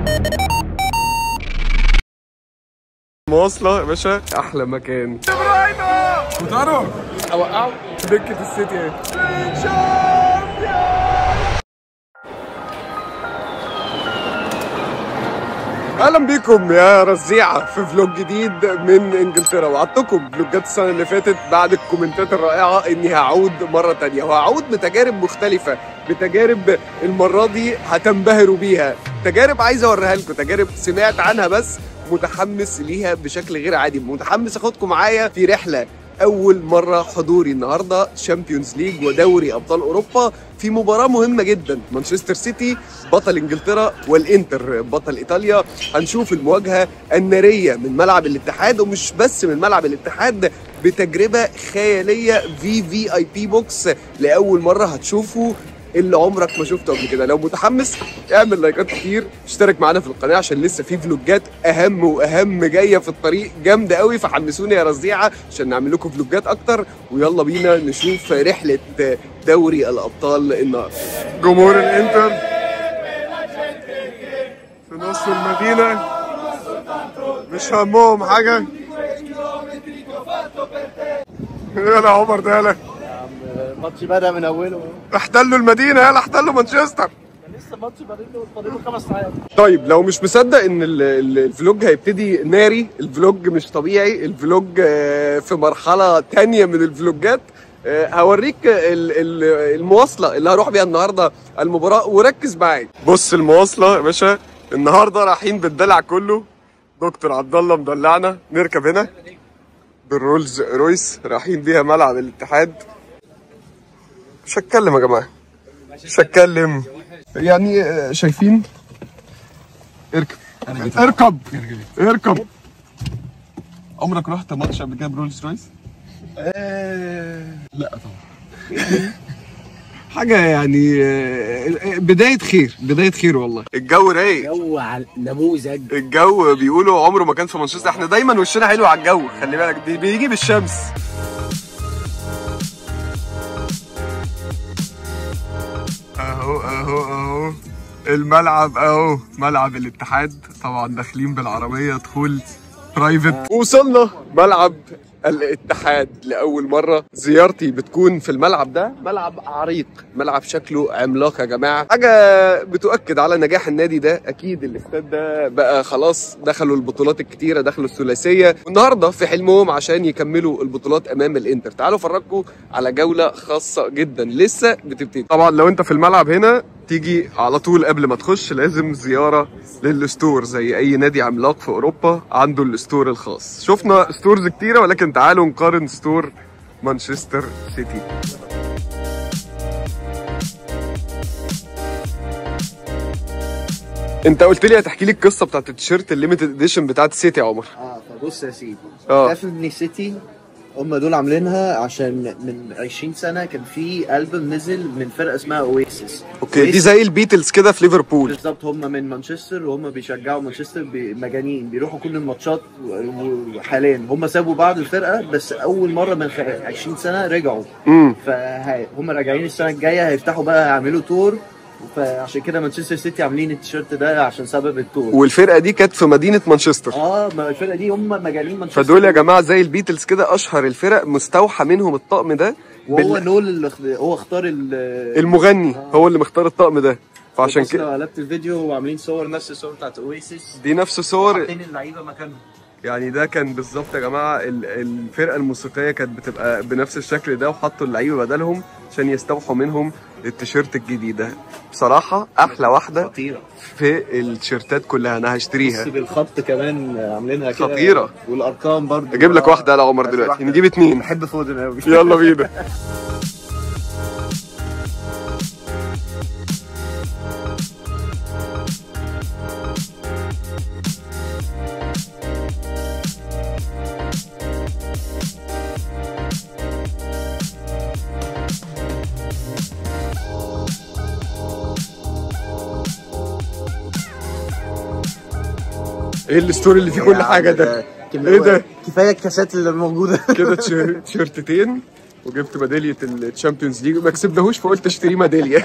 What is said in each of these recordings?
مواصلة يا باشا أحلى مكان وطاروا أوقعه دكة السيتي اهي اهلا بيكم يا رزيعه في فلوج جديد من انجلترا وعدتكم فلوجات السنه اللي فاتت بعد الكومنتات الرائعه اني هعود مره تانية وهعود بتجارب مختلفه بتجارب المره دي هتنبهروا بيها تجارب عايز اوريها لكم تجارب سمعت عنها بس متحمس ليها بشكل غير عادي متحمس اخدكم معايا في رحله اول مره حضوري النهارده شامبيونز ليج ودوري ابطال اوروبا في مباراه مهمه جدا مانشستر سيتي بطل انجلترا والانتر بطل ايطاليا هنشوف المواجهه الناريه من ملعب الاتحاد ومش بس من ملعب الاتحاد بتجربه خياليه في في اي بي بوكس لاول مره هتشوفوا اللي عمرك ما شفته قبل كده لو متحمس اعمل لايكات كتير اشترك معانا في القناه عشان لسه في فلوجات اهم واهم جايه في الطريق جامده قوي فحمسوني يا رزيعه عشان نعمل لكم فلوجات اكتر ويلا بينا نشوف رحله دوري الابطال النهارده جمهور الانتر في نص المدينه مش همهم حاجه يلا عمر ده يلا الماتش بدا من اوله احتلوا المدينه يلا احتلوا مانشستر لسه الماتش بادئ له فاضل له خمس ساعات طيب لو مش مصدق ان ال- ال- الفلوج هيبتدي ناري الفلوج مش طبيعي الفلوج آه، في مرحلة تانية من الفلوجات آه، هوريك ال- ال- المواصلة اللي هروح بيها النهاردة المباراة وركز معايا بص المواصلة يا باشا النهاردة رايحين بالدلع كله دكتور عبد الله مدلعنا نركب هنا بالرولز رويس رايحين بيها ملعب الاتحاد مش هتكلم يا جماعة مش هتكلم يعني آه، شايفين اركب اركب اركب عمرك رحت ماتش قبل كده برولز رويس؟ لا طبعا حاجة يعني آه، بداية خير بداية خير والله الجو رايق جو على نموذج الجو بيقولوا عمره ما كان في مانشستر احنا دايما وشنا حلو على الجو خلي بالك بي- بيجي بالشمس اهو اهو اهو الملعب اهو ملعب الاتحاد طبعا داخلين بالعربيه دخول برايفت وصلنا ملعب الاتحاد لاول مره زيارتي بتكون في الملعب ده ملعب عريق ملعب شكله عملاق يا جماعه حاجه بتؤكد على نجاح النادي ده اكيد الاستاد ده بقى خلاص دخلوا البطولات الكتيره دخلوا الثلاثيه والنهارده في حلمهم عشان يكملوا البطولات امام الانتر تعالوا افرجكم على جوله خاصه جدا لسه بتبتدي طبعا لو انت في الملعب هنا تيجي على طول قبل ما تخش لازم زياره للستور زي اي نادي عملاق في اوروبا عنده الستور الخاص شفنا ستورز كتيره ولكن تعالوا نقارن ستور مانشستر سيتي انت قلت لي هتحكي لي القصه بتاعت التيشيرت الليميتد اديشن بتاعت السيتي يا عمر اه فبص يا سيدي اه. تعرف ان سيتي هم دول عاملينها عشان من 20 سنه كان في البوم نزل من فرقه اسمها اويسيس اوكي دي زي البيتلز كده في ليفربول بالظبط هم من مانشستر وهم بيشجعوا مانشستر ب- مجانين بيروحوا كل الماتشات و- وحاليا هم سابوا بعض الفرقه بس اول مره من خ- 20 سنه رجعوا امم فهم راجعين السنه الجايه هيفتحوا بقى يعملوا تور فعشان كده مانشستر سيتي عاملين التيشيرت ده عشان سبب التور والفرقه دي كانت في مدينه مانشستر اه ما الفرقه دي هم مجانين مانشستر فدول يا جماعه زي البيتلز كده اشهر الفرق مستوحى منهم الطقم ده وهو بال- نول اللي اخت- هو اختار ال المغني هو اللي مختار الطقم ده فعشان بص لو كده قلبت الفيديو وعاملين صور نفس الصور بتاعت اويسيس دي نفس صور حاطين اللعيبه مكانهم يعني ده كان بالظبط يا جماعه ال- الفرقه الموسيقيه كانت بتبقى بنفس الشكل ده وحطوا اللعيبه بدلهم عشان يستوحوا منهم التيشيرت الجديد ده بصراحه احلى واحده خطيره في التيشيرتات كلها انا بس هشتريها بالخط كمان عاملينها كده خطيرة. والارقام برضو اجيب لك واحده يا عمر بس دلوقتي واحدة. نجيب اتنين بحب فودن قوي يلا بينا ايه الستوري اللي فيه كل حاجه ده ايه ده كفايه الكاسات اللي موجوده كده تيشير- تيشيرتين وجبت ميداليه الشامبيونز ليج ما كسبناهوش فقلت اشتري ميداليه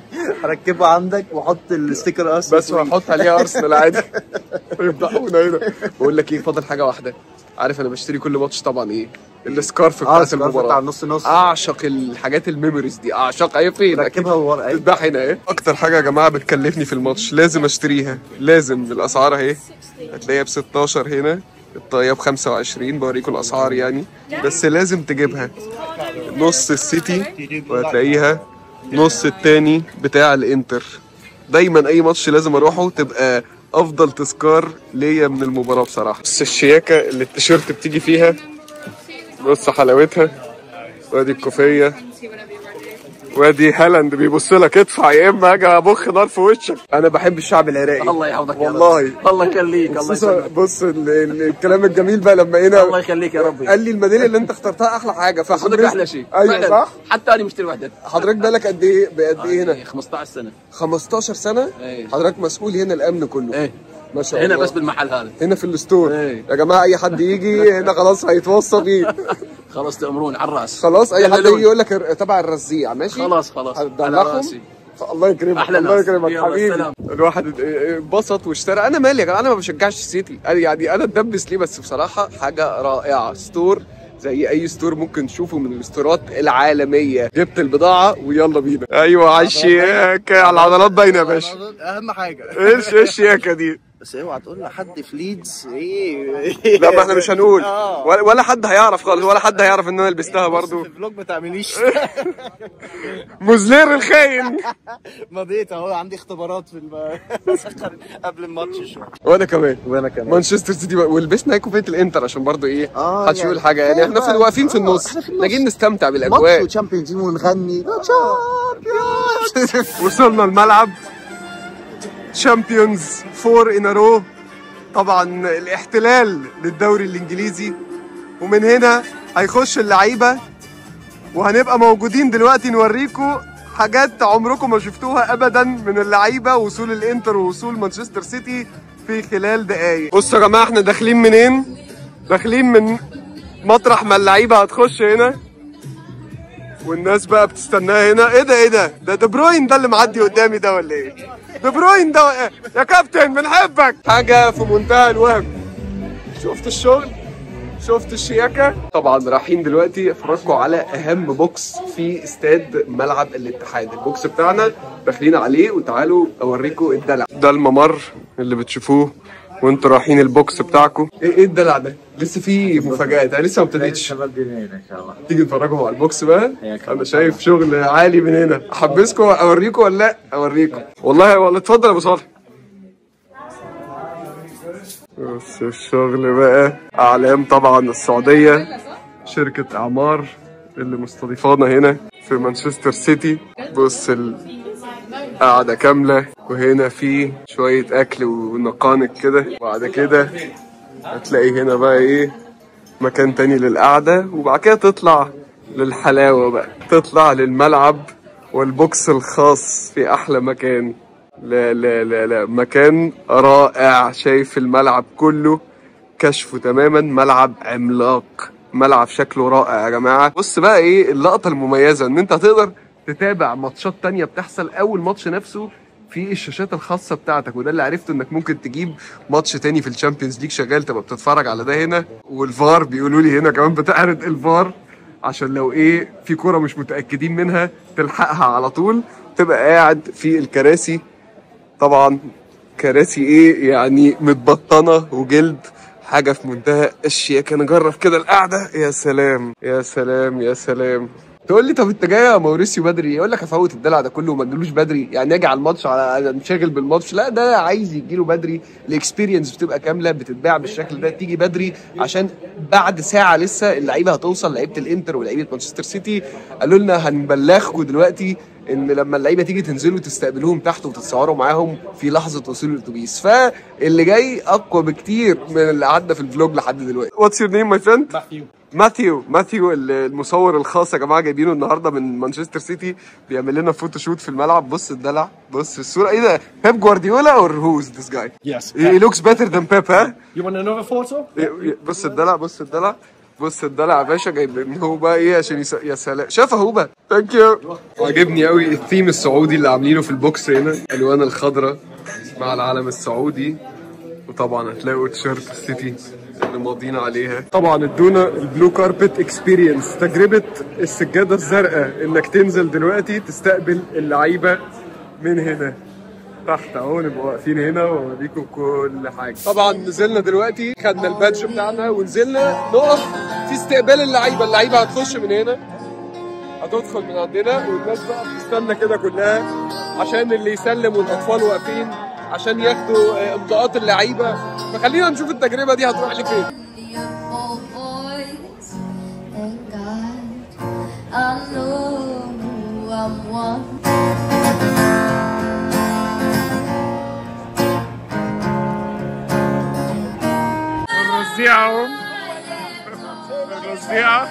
هركبه عندك واحط الستيكر اس بس وهحط عليها ارسنال عادي يفضحونا هنا بقول لك ايه فاضل حاجه واحده عارف انا بشتري كل ماتش طبعا ايه السكارف اه بتاعت السكارف بتاع المباراه النص نص اعشق الحاجات الميموريز دي اعشق ايه فين ركبها ورا ايه تتباع هنا ايه اكتر حاجه يا جماعه بتكلفني في الماتش لازم اشتريها لازم الاسعار اهي هتلاقيها ب 16 هنا الطاقيه ب 25 بوريكم الاسعار يعني بس لازم تجيبها نص السيتي وهتلاقيها نص التاني بتاع الانتر دايما اي ماتش لازم اروحه تبقى افضل تذكار ليا من المباراه بصراحه بس الشياكه اللي التيشيرت بتيجي فيها بص حلاوتها وادي الكوفيه وادي هالاند بيبص لك ادفع يا اما اجي ابخ نار في وشك انا بحب الشعب العراقي الله يحفظك يا رب. والله الله يخليك الله خصوصا يسلمك بص ال- ال- الكلام الجميل بقى لما الله هنا يخليك يا ربي قال لي الميداليه اللي انت اخترتها احلى حاجه صدق فحضرتك احلى شيء ايوه فعلاً. صح حتى انا مشتري واحده حضرتك بالك قد ايه بقد ايه هنا 15 سنه 15 سنه ايه. حضرتك مسؤول هنا الامن كله ايه ما شاء هنا الله بس بالمحل هذا هنا في الستور ايه. يا جماعه اي حد يجي هنا خلاص هيتوصى بيه خلاص تامرون على الراس خلاص اي حد دللوني. يجي يقول لك ار- تبع الرزيع ماشي خلاص خلاص على هتدلعهم راسي الله يكرمك أحلى الله ناس. يكرمك يلا، حبيبي سلام. الواحد انبسط واشترى انا مالي يا جماعه انا ما بشجعش السيتي أنا يعني انا اتدبس ليه بس بصراحه حاجه رائعه ستور زي اي ستور ممكن تشوفه من الستورات العالميه جبت البضاعه ويلا بينا ايوه على الشياكه على العضلات باينه يا باشا اهم حاجه ايش ايش الشياكه دي بس اوعى تقول لحد في ليدز ايه لا ما احنا مش هنقول آه. ولا ولا حد هيعرف خالص ولا حد هيعرف ان انا لبستها برضو في الفلوج ما تعمليش مزلير الخاين مضيت اهو عندي اختبارات في الم... قبل الماتش شويه وانا كمان وانا كمان مانشستر سيتي بقى- ولبسنا كوفيه الانتر عشان برضو ايه آه، محدش يعني يقول حاجه يعني احنا في بقى. واقفين في آه، النص إحنا في النص. ناجين نستمتع ماتش بالاجواء وتشامبيونز ليج ونغني تشامبيونز وصلنا الملعب تشامبيونز فور ان رو طبعا الاحتلال للدوري الانجليزي ومن هنا هيخش اللعيبه وهنبقى موجودين دلوقتي نوريكم حاجات عمركم ما شفتوها ابدا من اللعيبه وصول الانتر ووصول مانشستر سيتي في خلال دقايق بصوا يا جماعه احنا داخلين منين داخلين من مطرح ما اللعيبه هتخش هنا والناس بقى بتستناها هنا ايه ده ايه ده ده دي بروين ده اللي معدي قدامي ده ولا ايه دي بروين ده ولا إيه؟ يا كابتن بنحبك حاجه في منتهى الوهم شفت الشغل شفت الشياكه طبعا رايحين دلوقتي افرجكم على اهم بوكس في استاد ملعب الاتحاد البوكس بتاعنا داخلين عليه وتعالوا اوريكم الدلع ده الممر اللي بتشوفوه وانتوا رايحين البوكس بتاعكم ايه ايه الدلع ده لسه في مفاجآت انا لسه ما ابتديتش ان شاء الله تيجي نتفرجوا على البوكس بقى حياك انا شايف شغل عالي من هنا احبسكم اوريكم ولا لا اوريكم والله والله اتفضل يا ابو صالح بص الشغل بقى اعلام طبعا السعوديه شركه اعمار اللي مستضيفانا هنا في مانشستر سيتي بص القعده كامله وهنا في شويه اكل ونقانق كده وبعد كده هتلاقي هنا بقى ايه مكان تاني للقعدة وبعد كده تطلع للحلاوة بقى تطلع للملعب والبوكس الخاص في أحلى مكان لا لا لا لا مكان رائع شايف الملعب كله كشفه تماما ملعب عملاق ملعب شكله رائع يا جماعة بص بقى ايه اللقطة المميزة ان انت هتقدر تتابع ماتشات تانية بتحصل اول ماتش نفسه في الشاشات الخاصة بتاعتك وده اللي عرفته انك ممكن تجيب ماتش تاني في الشامبيونز ليج شغال تبقى بتتفرج على ده هنا والفار بيقولوا لي هنا كمان بتعرض الفار عشان لو ايه في كرة مش متأكدين منها تلحقها على طول تبقى قاعد في الكراسي طبعا كراسي ايه يعني متبطنه وجلد حاجه في منتهى الشياكه نجرب كده القعده يا سلام يا سلام يا سلام تقول لي طب انت جاي يا موريسيو بدري يقول لك افوت الدلع ده كله وما تجيلوش بدري يعني اجي على الماتش على انشغل بالماتش لا ده عايز يجيله بدري الاكسبيرينس بتبقى كامله بتتباع بالشكل ده تيجي بدري عشان بعد ساعه لسه اللعيبه هتوصل لعيبه الانتر ولعيبه مانشستر سيتي قالوا لنا هنبلغكم دلوقتي ان لما اللعيبه تيجي تنزلوا تستقبلوهم تحت وتتصوروا معاهم في لحظه وصول الاتوبيس فاللي جاي اقوى بكتير من اللي قعدنا في الفلوج لحد دلوقتي واتس يور نيم ماي فريند ماثيو ماثيو ماثيو المصور الخاص يا جماعه جايبينه النهارده من مانشستر سيتي بيعمل لنا فوتوشوت في الملعب بص الدلع بص الصوره ايه ده بيب جوارديولا اور هوز ذيس جاي Yes. he looks better than بيب ها You want another photo? بص الدلع بص الدلع بص الدلع يا باشا جايب ان هو بقى ايه عشان يس... يا سلام شاف هوبا ثانك يو عاجبني قوي الثيم السعودي اللي عاملينه في البوكس هنا الالوان الخضراء مع العلم السعودي وطبعا هتلاقوا تيشيرت السيتي اللي ماضيين عليها طبعا ادونا البلو كاربت اكسبيرينس تجربه السجاده الزرقاء انك تنزل دلوقتي تستقبل اللعيبه من هنا تحت اهو نبقى واقفين هنا واوريكم كل حاجه طبعا نزلنا دلوقتي خدنا البادج بتاعنا ونزلنا نقف في استقبال اللعيبه اللعيبه هتخش من هنا هتدخل من عندنا والناس بقى بتستنى كده كلها عشان اللي يسلم والاطفال واقفين عشان ياخدوا آه، امضاءات اللعيبه فخلينا نشوف التجربه دي هتروح لفين beautiful voice. Thank God I know I'm one. الرزيعه اهو الرزيعه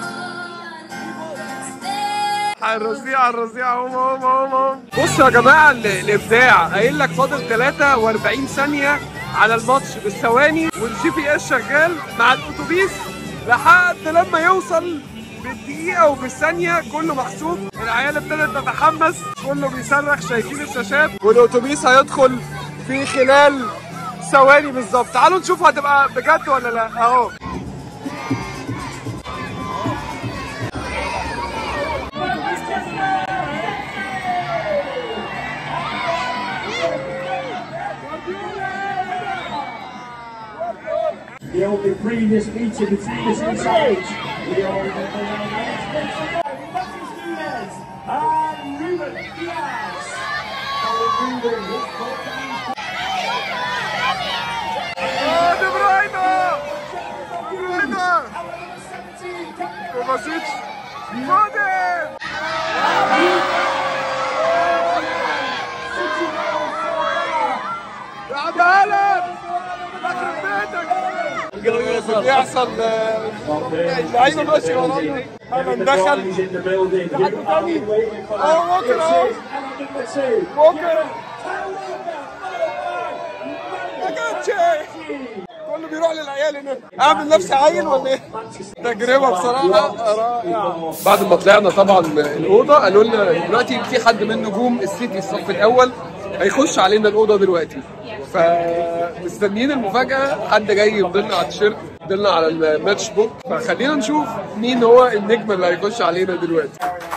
الرزيعه الرزيعه هم هم هم هم بصوا يا جماعه ال- الابداع قايل لك فاضل 43 ثانيه على الماتش بالثواني والجي بي اس شغال مع الاتوبيس لحد لما يوصل بالدقيقة وبالثانية كله محسوب العيال ابتدت تتحمس كله بيصرخ شايفين الشاشات والاتوبيس هيدخل في خلال ثواني بالظبط تعالوا نشوف هتبقى بجد ولا لا اهو the only previous meeting between the two sides. We all remember now the next meeting. Marcus Nunez and Ruben Diaz. Alan Ruben has got the اه دي براينا براينا 17 coming كوفاسيتش فاضل يا عم هلا يخرب بيتك بيحصل آه، اللعيبه ماشيه ورانا هلا دخل He's in the building. حد تاني Waiting for اه ووكر اهو Alan number two. ووكر ما كانش كله بيروح للعيال هنا اعمل نفسي عيل ولا ايه؟ تجربه بصراحه رائعه بعد ما طلعنا طبعا الاوضه قالوا لنا دلوقتي في حد من نجوم السيتي الصف الاول هيخش علينا الاوضه دلوقتي فمستنيين المفاجاه حد جاي يمضلنا على التيشيرت يمضلنا على الماتش بوك فخلينا نشوف مين هو النجم اللي هيخش علينا دلوقتي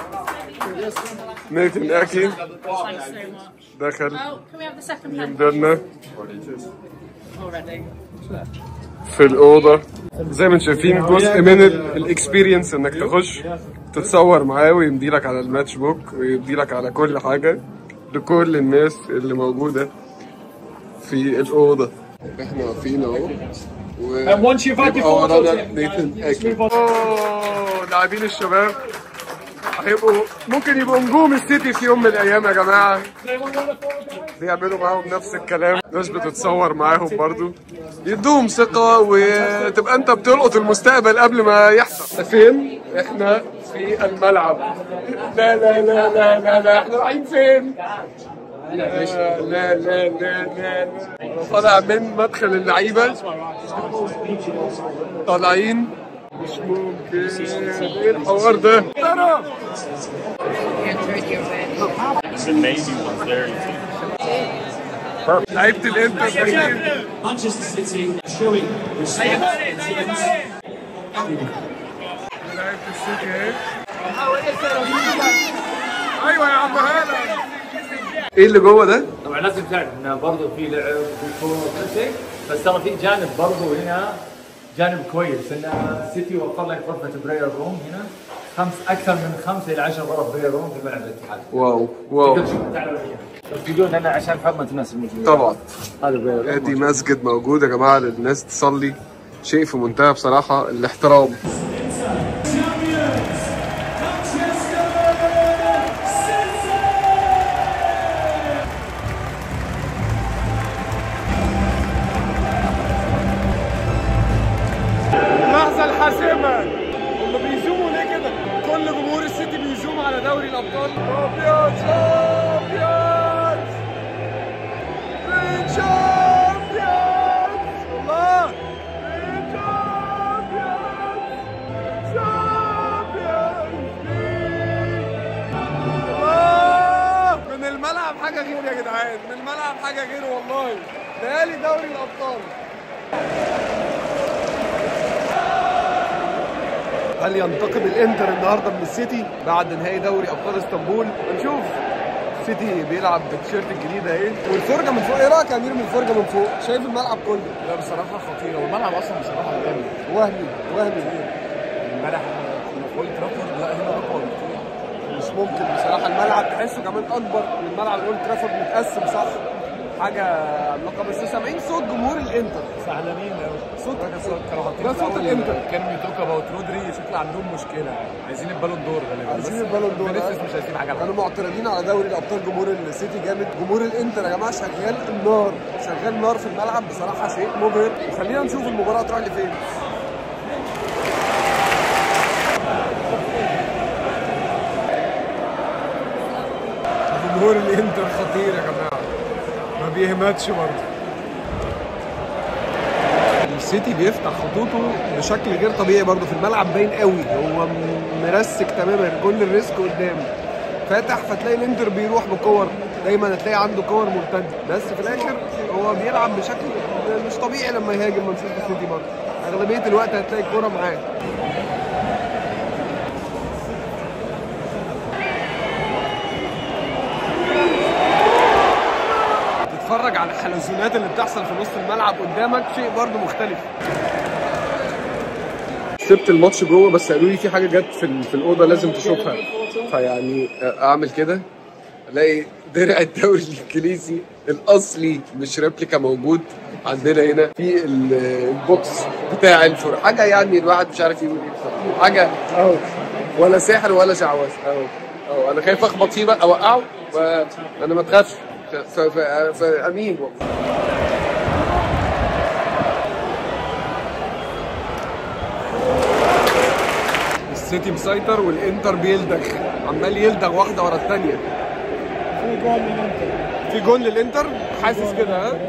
نيتن اكي دخل Oh, can we have the second pen يمضلنا already? في الأوضة زي ما انتم شايفين جزء من الاكسبيرينس انك تخش تتصور معاه ويمضي لك على الماتش بوك ويمضي لك على كل حاجة لكل الناس اللي موجودة في الأوضة احنا واقفين اهو و And once you've had your يبقى photo ورانا taken, نيثن let's اكي move on. اوه لاعبين الشباب هيبقوا ممكن يبقوا نجوم السيتي في يوم من الايام يا جماعه بيعملوا معاهم نفس الكلام ناس بتتصور معاهم برضو يدوهم ثقة وتبقى انت بتلقط المستقبل قبل ما يحصل فين؟ احنا في الملعب لا لا لا لا لا, لا. احنا رايحين فين؟ لا لا لا لا لا لا طالع من مدخل اللعيبة طالعين مش ممكن ايه الحوار ده؟ ترى لعيبة الانتر داخلين Manchester City showing respect. لعيبة السيتي اهي ايوه يا عم هلا ايه اللي جوه ده؟ طبعا لازم تعرف انه برضه في لعب وفي كوره وكل شيء بس ترى في جانب برضه هنا جانب كويس ان السيتي وفر لك غرفه برير روم هنا خمس اكثر من خمسه الى 10 غرف برير روم في ملعب الاتحاد واو واو تقدر تشوف تعال وياها. يفيدون انا عشان حرمه الناس الموجودين طبعا هذا برير روم ادي مسجد موجود يا جماعه للناس تصلي شيء في منتهى بصراحه الاحترام اللحظه الحاسمه هم بيزوموا ليه كده كل جمهور السيتي بيزوم على دوري الابطال ابيض ابيض الشامبيونز الله الشامبيونز باي نهائي دوري الابطال هل ينتقم الانتر النهارده من السيتي بعد نهائي دوري ابطال اسطنبول هنشوف سيتي بيلعب بالتيشيرت الجديد اهي والفرجه من فوق ايه رايك يا امير من الفرجه من فوق شايف الملعب كله لا بصراحه خطيره والملعب اصلا بصراحه جامد وهمي وهمي امبارح كنا في اولد ترافورد لا هنا اقوى بكتير مش ممكن بصراحه الملعب تحسه كمان اكبر من الملعب الاولد ترافورد متقسم صح حاجه عملاقه بس سامعين صوت جمهور الانتر زعلانين قوي صوت كانوا حاطين ده في صوت أول الانتر كانوا يتوكا اباوت رودري شكل عندهم مشكله عايزين البالون دور غالبا عايزين بس البالون دور فينيسيوس آه. مش عايزين حاجه كانوا معترضين على دوري الابطال جمهور السيتي جامد جمهور الانتر يا جماعه شغال النار شغال نار في الملعب بصراحه شيء مبهر وخلينا نشوف المباراه تروح لفين جمهور الانتر خطير يا جماعه ما بيهمتش برضه السيتي بيفتح خطوطه بشكل غير طبيعي برضه في الملعب باين قوي هو م- مرسك تماما كل الريسك قدامه فاتح فتلاقي الانتر بيروح بكور دايما هتلاقي عنده كور مرتده بس في الاخر هو بيلعب بشكل مش طبيعي لما يهاجم مانشستر سيتي برضه اغلبيه الوقت هتلاقي الكوره معاه تتفرج على الحلزونات اللي بتحصل في نص الملعب قدامك شيء برضه مختلف سبت الماتش جوه بس قالوا لي في حاجه جت في, ال- في الاوضه لازم تشوفها فيعني اعمل كده الاقي درع الدوري الانجليزي الاصلي مش ريبليكا موجود عندنا هنا في ال- البوكس بتاع الفرق حاجه يعني الواحد مش عارف يقول ايه بصراحة. حاجه اهو ولا سحر ولا شعوذه اهو اهو انا خايف اخبط فيه بقى اوقعه وانا ما تخافش ف- ف- ف- فامين السيتي مسيطر والانتر بيلدغ عمال يلدغ واحده ورا الثانيه في جول للانتر في جون للانتر حاسس كده ها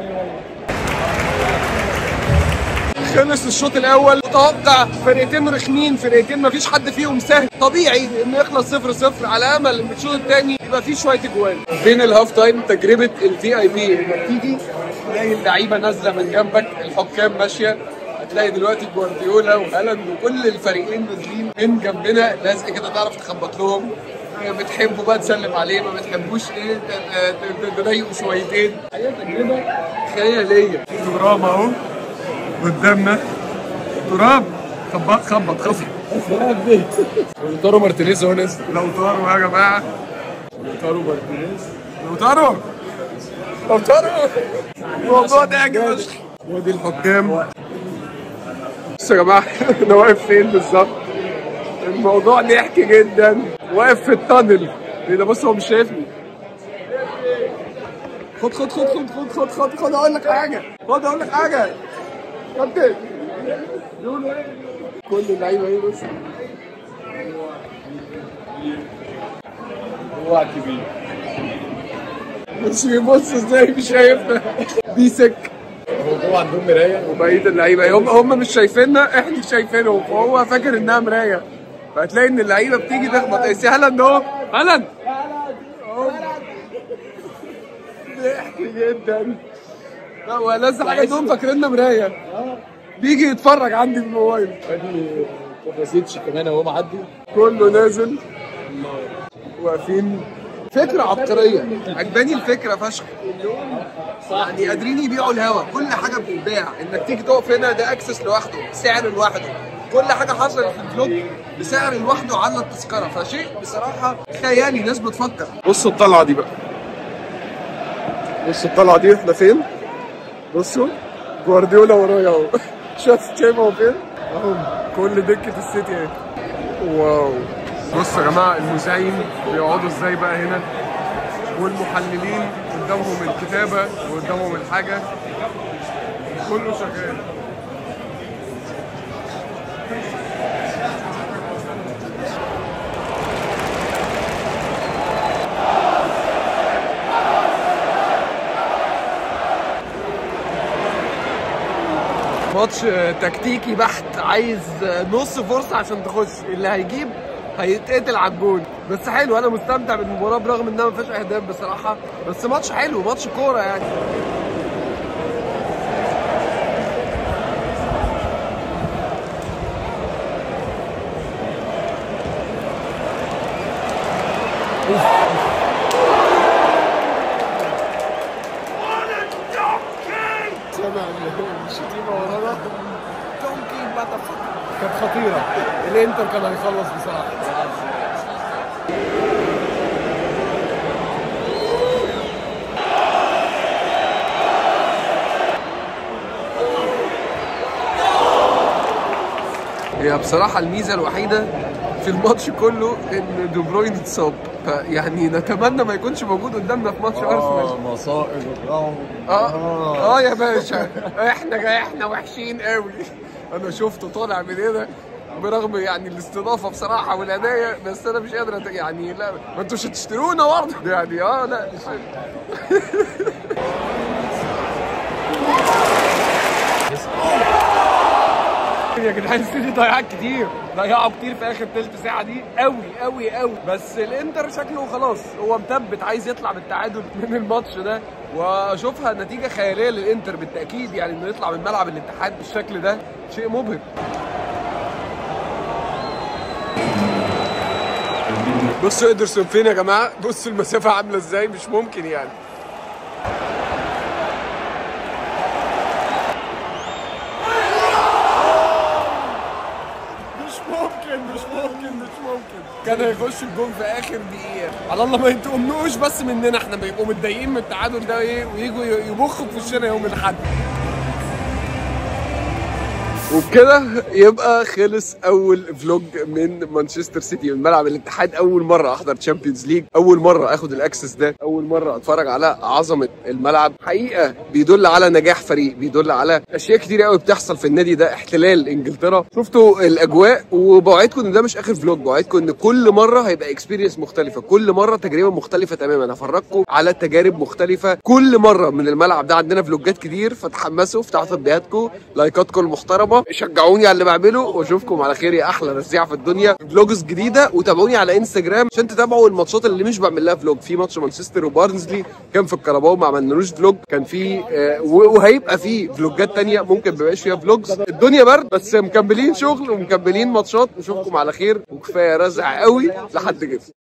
خلص الشوط الاول متوقع فرقتين رخمين فرقتين ما فيش حد فيهم سهل طبيعي انه يخلص 0 0 على امل ان الشوط الثاني يبقى فيه شويه اجوان بين الهاف تايم تجربه الفي اي بي انك تيجي تلاقي اللعيبه نازله من جنبك الحكام ماشيه هتلاقي دلوقتي جوارديولا وهالاند وكل الفريقين نازلين من جنبنا لازق كده تعرف تخبط لهم بتحبوا بقى تسلم عليه ما بتحبوش ايه ت- ت- ت- تضايقوا شويتين هي تجربه خياليه تراب اهو قدامنا تراب خبط خبط خبط لوتارو مارتينيز هو نازل لوتارو يا جماعه لوتارو مارتينيز لوتارو لوتارو الموضوع ده يعجب فشخ ودي الحكام بصوا يا جماعه انا واقف فين بالظبط الموضوع ضحك جدا واقف في التانل ايه ده بص هو مش شايفني خد خد خد خد خد خد خد خد اقول لك حاجه خد اقول لك حاجه كابتن بيقولوا ايه كل اللعيبه ايه بص اوعى كبير بص بيبص ازاي مش شايفنا بيسك هو عندهم مرايه وبقيه اللعيبه هم هم مش شايفيننا احنا شايفينهم فهو فاكر انها مرايه فهتلاقي ان اللعيبه بتيجي تخبط ايه سي هالاند اهو هالاند أهو. ضحك جدا لا هو لسه حاجه انهم فاكريننا مرايه بيجي يتفرج عندي في الموبايل ادي كوفاسيتش كمان اهو معدي كله نازل واقفين فكرة عبقرية عجباني الفكرة فشخ يعني قادرين يبيعوا الهوا كل حاجة بتتباع انك تيجي تقف هنا ده اكسس لوحده سعر لوحده كل حاجة حصلت في الفلوج بسعر لوحده على التذكرة فشيء بصراحة خيالي ناس بتفكر بصوا الطلعة دي بقى بصوا الطلعة دي احنا فين بصوا جوارديولا ورايا اهو شايف شايف هو فين اهو كل دكة السيتي اهي واو بصوا يا جماعه المذيعين بيقعدوا ازاي بقى هنا والمحللين قدامهم الكتابه وقدامهم الحاجه كله شغال ماتش تكتيكي بحت عايز نص فرصه عشان تخش اللي هيجيب هيتقتل على الجول بس حلو انا مستمتع بالمباراه برغم انها ما فيهاش اهداف بصراحه بس ماتش حلو ماتش كوره يعني سامع الشتيمه ورانا دونكي باتافوت كانت خطيره الانتر كان هيخلص بصراحه هي بصراحة الميزة الوحيدة في الماتش كله ان دي بروين اتصاب فيعني نتمنى ما يكونش موجود قدامنا في ماتش ارسنال مصائب اه اه يا باشا احنا احنا وحشين قوي انا شفته طالع من هنا برغم يعني الاستضافه بصراحه والهدايا بس انا مش قادر أت- يعني لا ما انتوا مش هتشترونا برضه يعني اه لا مش يا جدعان السيتي ضيعت كتير ضيعوا كتير في اخر تلت ساعه دي قوي قوي قوي بس الانتر شكله خلاص هو مثبت عايز يطلع بالتعادل من الماتش ده واشوفها نتيجه خياليه للانتر بالتاكيد يعني انه يطلع من ملعب الاتحاد بالشكل ده شيء مبهر بصوا ادرسون فين يا جماعه بصوا المسافه عامله ازاي مش ممكن يعني مش ممكن مش ممكن مش ممكن كان هيخش الجون في اخر دقيقه على الله ما يتقمنوش بس مننا احنا بيبقوا متضايقين من التعادل ده ايه ويجوا يبخوا في وشنا يوم الاحد وبكده يبقى خلص اول فلوج من مانشستر سيتي من ملعب الاتحاد اول مره احضر تشامبيونز ليج اول مره اخد الاكسس ده اول مره اتفرج على عظمه الملعب حقيقه بيدل على نجاح فريق بيدل على اشياء كتير قوي بتحصل في النادي ده احتلال انجلترا شفتوا الاجواء وبوعدكم ان ده مش اخر فلوج بوعدكم ان كل مره هيبقى اكسبيرينس مختلفه كل مره تجربه مختلفه تماما هفرجكم على تجارب مختلفه كل مره من الملعب ده عندنا فلوجات كتير فتحمسوا افتحوا تطبيقاتكم لايكاتكم المحترمه شجعوني على اللي بعمله واشوفكم على خير يا احلى رزيعه في الدنيا فلوجز جديده وتابعوني على انستجرام عشان تتابعوا الماتشات اللي مش بعمل لها فلوج في ماتش مانشستر وبارنزلي كان في الكرباو ما عملنالوش فلوج كان في آه، و- وهيبقى في فلوجات تانية ممكن ما يبقاش فيها فلوجز الدنيا برد بس مكملين شغل ومكملين ماتشات نشوفكم على خير وكفايه رزع قوي لحد كده